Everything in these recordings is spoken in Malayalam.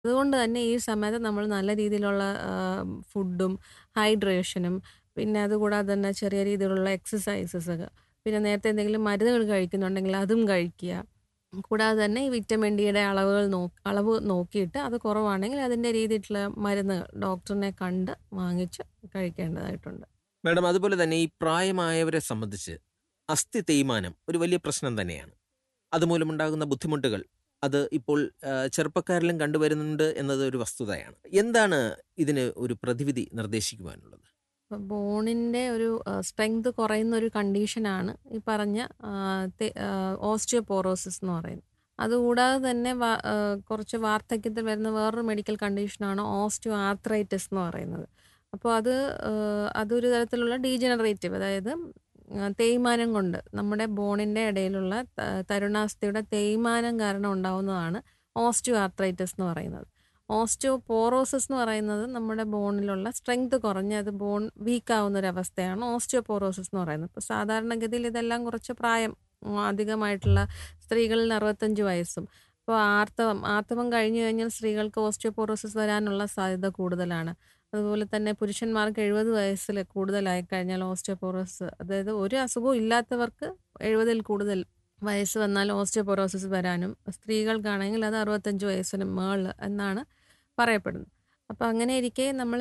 അതുകൊണ്ട് തന്നെ ഈ സമയത്ത് നമ്മൾ നല്ല രീതിയിലുള്ള ആഹ്, ഫുഡും ഹൈഡ്രേഷനും പിന്നെ അതുകൂടാതെ തന്നെ ചെറിയ രീതിയിലുള്ള എക്സസൈസസ് പിന്നെ നേരത്തെ എന്തെങ്കിലും മരുന്നുകൾ കഴിക്കുന്നുണ്ടെങ്കിൽ അതും കഴിക്കുക. കൂടാതെ തന്നെ ഈ വിറ്റമിൻ ഡിയുടെ അളവുകൾ നോ അളവ് നോക്കിയിട്ട് അത് കുറവാണെങ്കിൽ അതിൻ്റെ രീതിയിലുള്ള മരുന്നുകൾ ഡോക്ടറിനെ കണ്ട് വാങ്ങിച്ച് കഴിക്കേണ്ടതായിട്ടുണ്ട്. മാഡം അതുപോലെ തന്നെ ഈ പ്രായമായവരെ സംബന്ധിച്ച് അസ്ഥി തേയ്മാനം ഒരു വലിയ പ്രശ്നം തന്നെയാണ്. അതുമൂലമുണ്ടാകുന്ന ബുദ്ധിമുട്ടുകൾ അത് ഇപ്പോൾ ആ, ചെറുപ്പക്കാരിലും കണ്ടുവരുന്നുണ്ട് എന്നത് ഒരു വസ്തുതയാണ്. എന്താണ് ഇതിന് ഒരു പ്രതിവിധി നിർദ്ദേശിക്കുവാനുള്ളത്? ഇപ്പം ബോണിൻ്റെ ഒരു സ്ട്രെങ്ത് കുറയുന്ന ഒരു കണ്ടീഷനാണ് ഈ പറഞ്ഞ ആഹ്, തെ- ആഹ്, ഓസ്റ്റിയോപോറോസിസ് എന്ന് പറയുന്നത്. അതുകൂടാതെ തന്നെ വ- ആഹ്, കുറച്ച് വാർദ്ധക്യത്തിൽ വരുന്ന വേറൊരു മെഡിക്കൽ കണ്ടീഷനാണ് ഓസ്റ്റിയോ ആർത്രൈറ്റിസ് എന്ന് പറയുന്നത്. അപ്പോൾ അത് ആഹ്, അതൊരു തരത്തിലുള്ള ഡീജനറേറ്റീവ് അതായത് ആഹ്, തേയ്മാനം കൊണ്ട് നമ്മുടെ ബോണിൻ്റെ ഇടയിലുള്ള ത- തരുണാസ്ഥിയുടെ തേയ്മാനം കാരണം ഉണ്ടാവുന്നതാണ് ഓസ്റ്റിയോ ആർത്രൈറ്റിസ് എന്ന് പറയുന്നത്. ഓസ്റ്റിയോപോറോസിസ് എന്ന് പറയുന്നത് നമ്മുടെ ബോണിലുള്ള സ്ട്രെങ്ത് കുറഞ്ഞ് അത് ബോൺ വീക്ക് ആവുന്ന ഒരു അവസ്ഥയാണ് ഓസ്റ്റിയോപോറോസിസ് എന്ന് പറയുന്നത്. ഇപ്പോൾ സാധാരണഗതിയിൽ ഇതെല്ലാം കുറച്ച് പ്രായം ഉം, അധികമായിട്ടുള്ള സ്ത്രീകളിൽ അറുപത്തഞ്ച് വയസ്സും ഇപ്പോൾ ആർത്തവം ആർത്തവം കഴിഞ്ഞു കഴിഞ്ഞാൽ സ്ത്രീകൾക്ക് ഓസ്റ്റിയോപോറോസിസ് വരാനുള്ള സാധ്യത കൂടുതലാണ്. അതുപോലെ തന്നെ പുരുഷന്മാർക്ക് എഴുപത് വയസ്സിൽ കൂടുതലായി കഴിഞ്ഞാൽ ഓസ്റ്റിയോപോറോസിസ് അതായത് ഒരു അസുഖവും ഇല്ലാത്തവർക്ക് എഴുപതിൽ കൂടുതൽ വയസ്സ് വന്നാൽ ഓസ്റ്റിയോപോറോസിസ് വരാനും സ്ത്രീകൾക്കാണെങ്കിൽ അത് അറുപത്തഞ്ച് വയസ്സിന് മേളിൽ എന്നാണ് പറയപ്പെടുന്നത്. അപ്പോൾ അങ്ങനെ ഇരിക്കെ നമ്മൾ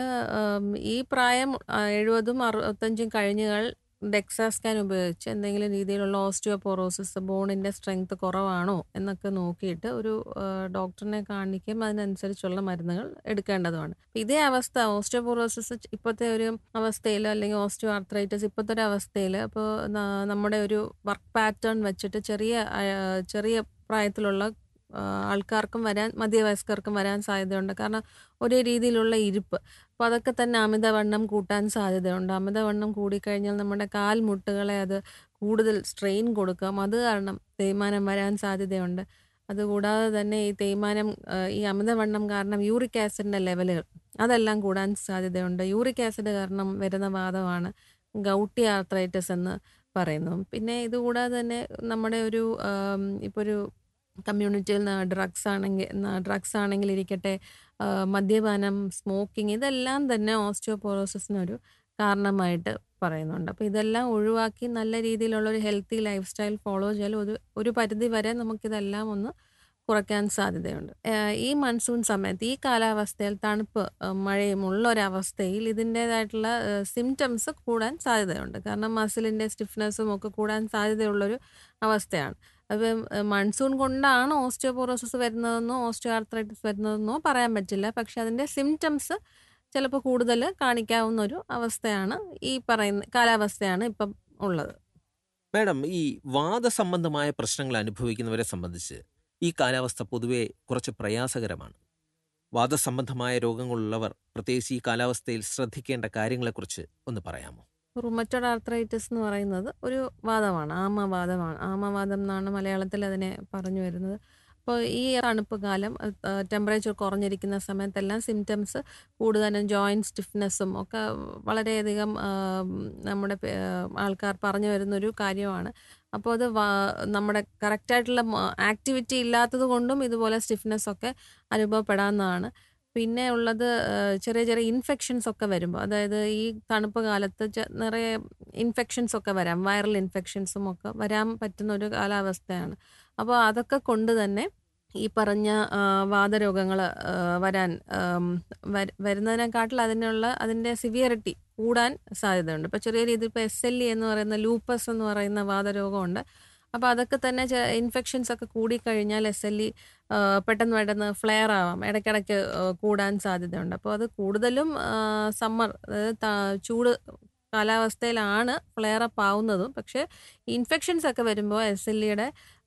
ഈ പ്രായം എഴുപതും അറുപത്തഞ്ചും കഴിഞ്ഞാൽ ഡെക്സാ സ്കാൻ ഉപയോഗിച്ച് എന്തെങ്കിലും രീതിയിലുള്ള ഓസ്റ്റിയോപോറോസിസ് ബോണിൻ്റെ സ്ട്രെങ്ത് കുറവാണോ എന്നൊക്കെ നോക്കിയിട്ട് ഒരു ആഹ്, ഡോക്ടറിനെ കാണിക്കുകയും അതിനനുസരിച്ചുള്ള മരുന്നുകൾ എടുക്കേണ്ടതുമാണ്. ഇതേ അവസ്ഥ ഓസ്റ്റിയോപോറോസിസ് ഇപ്പോഴത്തെ ഒരു അവസ്ഥയിൽ അല്ലെങ്കിൽ ഓസ്റ്റിയോ ആർത്രൈറ്റിസ് ഇപ്പോഴത്തെ ഒരു അവസ്ഥയിൽ അപ്പോൾ നമ്മുടെ ഒരു വർക്ക് പാറ്റേൺ വെച്ചിട്ട് ചെറിയ ആഹ്, ചെറിയ പ്രായത്തിലുള്ള ആഹ്, ആൾക്കാർക്കും വരാൻ മധ്യവയസ്കർക്കും വരാൻ സാധ്യതയുണ്ട്. കാരണം ഒരേ രീതിയിലുള്ള ഇരിപ്പ്. അപ്പോൾ അതൊക്കെ തന്നെ അമിതവണ്ണം കൂട്ടാൻ സാധ്യതയുണ്ട്. അമിതവണ്ണം കൂടിക്കഴിഞ്ഞാൽ നമ്മുടെ കാൽമുട്ടുകളെ അത് കൂടുതൽ സ്ട്രെയിൻ കൊടുക്കാം. അത് കാരണം തേയ്മാനം വരാൻ സാധ്യതയുണ്ട്. അതുകൂടാതെ തന്നെ ഈ തേയ്മാനം ആഹ്, ഈ അമിതവണ്ണം കാരണം യൂറിക് ആസിഡിൻ്റെ ലെവലുകൾ അതെല്ലാം കൂടാൻ സാധ്യതയുണ്ട്. യൂറിക് ആസിഡ് കാരണം വരുന്ന വാതമാണ് ഗൗട്ടി ആർത്രൈറ്റിസ് എന്ന് പറയുന്നു. പിന്നെ ഇതുകൂടാതെ തന്നെ നമ്മുടെ ഒരു ആം, ഇപ്പോൾ ഒരു കമ്മ്യൂണിറ്റിയിൽ ഡ്രഗ്സ് ആണെങ്കിൽ ഡ്രഗ്സ് ആണെങ്കിൽ ഇരിക്കട്ടെ ആഹ്, മദ്യപാനം സ്മോക്കിംഗ് ഇതെല്ലാം തന്നെ ഓസ്റ്റിയോപോറോസിസിനൊരു കാരണമായിട്ട് പറയുന്നുണ്ട്. അപ്പോൾ ഇതെല്ലാം ഒഴിവാക്കി നല്ല രീതിയിലുള്ള ഒരു ഹെൽത്തി ലൈഫ് സ്റ്റൈൽ ഫോളോ ചെയ്താൽ ഒരു ഒരു പരിധി വരെ നമുക്കിതെല്ലാം ഒന്ന് കുറയ്ക്കാൻ സാധ്യതയുണ്ട്. ആഹ്, ഈ മൺസൂൺ സമയത്ത് ഈ കാലാവസ്ഥയിൽ തണുപ്പ് ആഹ്, മഴയും ഉള്ള ഒരവസ്ഥയിൽ ഇതിൻ്റേതായിട്ടുള്ള സിംറ്റംസ് കൂടാൻ സാധ്യതയുണ്ട്. കാരണം മസിലിൻ്റെ സ്റ്റിഫ്നെസ്സും ഒക്കെ കൂടാൻ സാധ്യതയുള്ളൊരു അവസ്ഥയാണ്. അപ്പം മൺസൂൺ കൊണ്ടാണ് ഓസ്റ്റിയോപോറോസിസ് വരുന്നതെന്നോ ഓസ്റ്റിയോ ആർത്രൈറ്റിസ് വരുന്നതെന്നോ പറയാൻ പറ്റില്ല. പക്ഷെ അതിൻ്റെ സിംറ്റംസ് ചിലപ്പോൾ കൂടുതൽ കാണിക്കാവുന്ന ഒരു അവസ്ഥയാണ് ഈ പറയുന്ന കാലാവസ്ഥയാണ് ഇപ്പം ഉള്ളത്. മാഡം ഈ വാതസംബന്ധമായ പ്രശ്നങ്ങൾ അനുഭവിക്കുന്നവരെ സംബന്ധിച്ച് ഈ കാലാവസ്ഥ പൊതുവെ കുറച്ച് പ്രയാസകരമാണ്. വാതസംബന്ധമായ രോഗങ്ങളുള്ളവർ പ്രത്യേകിച്ച് ഈ കാലാവസ്ഥയിൽ ശ്രദ്ധിക്കേണ്ട കാര്യങ്ങളെക്കുറിച്ച് ഒന്ന് പറയാമോ? റുമറ്റോയ്ഡ് ആർത്രൈറ്റിസ് എന്ന് പറയുന്നത് ഒരു വാതമാണ്. ആമവാതമാണ്. ആമവാതം എന്നാണ് മലയാളത്തിൽ അതിനെ പറഞ്ഞു വരുന്നത്. അപ്പോൾ ഈ തണുപ്പ് കാലം ആഹ്, ടെമ്പറേച്ചർ കുറഞ്ഞിരിക്കുന്ന സമയത്തെല്ലാം സിംറ്റംസ് കൂടുതലും ജോയിൻറ്റ് സ്റ്റിഫ്നെസ്സും ഒക്കെ വളരെയധികം ആഹ്, നമ്മുടെ പേ- ആൾക്കാർ പറഞ്ഞു വരുന്നൊരു കാര്യമാണ്. അപ്പോൾ അത് വാ നമ്മുടെ കറക്റ്റായിട്ടുള്ള ആക്ടിവിറ്റി ഇല്ലാത്തത് കൊണ്ടും ഇതുപോലെ സ്റ്റിഫ്നെസ് ഒക്കെ അനുഭവപ്പെടാവുന്നതാണ്. പിന്നെ ഉള്ളത് ആഹ്, ചെറിയ ചെറിയ ഇൻഫെക്ഷൻസ് ഒക്കെ വരുമ്പോൾ അതായത് ഈ തണുപ്പ് കാലത്ത് ചെ നിറയെ ഇൻഫെക്ഷൻസ് ഒക്കെ വരാം. വൈറൽ ഇൻഫെക്ഷൻസും ഒക്കെ വരാൻ പറ്റുന്ന ഒരു കാലാവസ്ഥയാണ്. അപ്പോൾ അതൊക്കെ കൊണ്ട് തന്നെ ഈ പറഞ്ഞ ആഹ്, വാതരോഗങ്ങൾ ആഹ്, വരാൻ ആം, വര- വരുന്നതിനെക്കാട്ടിൽ അതിനുള്ള അതിൻ്റെ സിവിയറിറ്റി കൂടാൻ സാധ്യതയുണ്ട്. ഇപ്പോൾ ചെറിയ രീതിയിൽ ഇപ്പോൾ എസ് എൽ ഇ എന്ന് പറയുന്ന ലൂപ്പസ് എന്ന് പറയുന്ന വാതരോഗമുണ്ട്. അപ്പോൾ അതൊക്കെ തന്നെ ഇൻഫെക്ഷൻസ് ഒക്കെ കൂടിക്കഴിഞ്ഞാൽ എസ് എൽ ഇ പെട്ടെന്ന് പെട്ടെന്ന് ഫ്ലെയർ ആവാം. ഇടയ്ക്കിടയ്ക്ക് ആഹ്, കൂടാൻ സാധ്യതയുണ്ട്. അപ്പോൾ അത് കൂടുതലും സമ്മർ അതായത് ത- ചൂട് കാലാവസ്ഥയിലാണ് ഫ്ലെയർ അപ്പ് ആവുന്നതും. പക്ഷേ ഇൻഫെക്ഷൻസ് ഒക്കെ വരുമ്പോൾ എസ് എൽ ഇയുടെ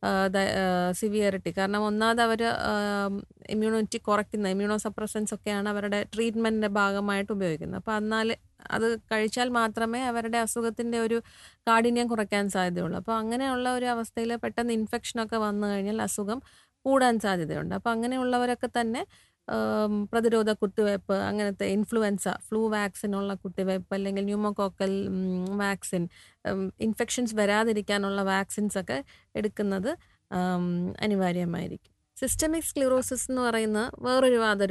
സിവിയറിറ്റി കാരണം ഒന്നാമത് അവർ ഇമ്മ്യൂണിറ്റി കുറയ്ക്കുന്ന ഇമ്മ്യൂണോ സപ്രസൻസ് ഒക്കെയാണ് അവരുടെ ട്രീറ്റ്മെൻറ്റിൻ്റെ ഭാഗമായിട്ട് ഉപയോഗിക്കുന്നത്. അപ്പോൾ എന്നാൽ അത് കഴിച്ചാൽ മാത്രമേ അവരുടെ അസുഖത്തിൻ്റെ ഒരു കാഠിന്യം കുറയ്ക്കാൻ സാധ്യതയുള്ളൂ. അപ്പോൾ അങ്ങനെയുള്ള ഒരു അവസ്ഥയിൽ പെട്ടെന്ന് ഇൻഫെക്ഷനൊക്കെ വന്നു കഴിഞ്ഞാൽ അസുഖം കൂടാൻ സാധ്യതയുണ്ട്. അപ്പോൾ അങ്ങനെയുള്ളവരൊക്കെ തന്നെ ആം, പ്രതിരോധ കുത്തിവയ്പ്പ് അങ്ങനത്തെ ഇൻഫ്ലുവൻസ ഫ്ലൂ വാക്സിനുള്ള കുത്തിവയ്പ്പ് അല്ലെങ്കിൽ ന്യൂമോകോക്കൽ വാക്സിൻ ഇൻഫെക്ഷൻസ് വരാതിരിക്കാനുള്ള വാക്സിൻസ് ഒക്കെ എടുക്കുന്നത് ആം, അനിവാര്യമായിരിക്കും. സിസ്റ്റമിക് സ്ക്ലിറോസിസ് എന്ന് പറയുന്ന വേറൊരു വാതരോഗം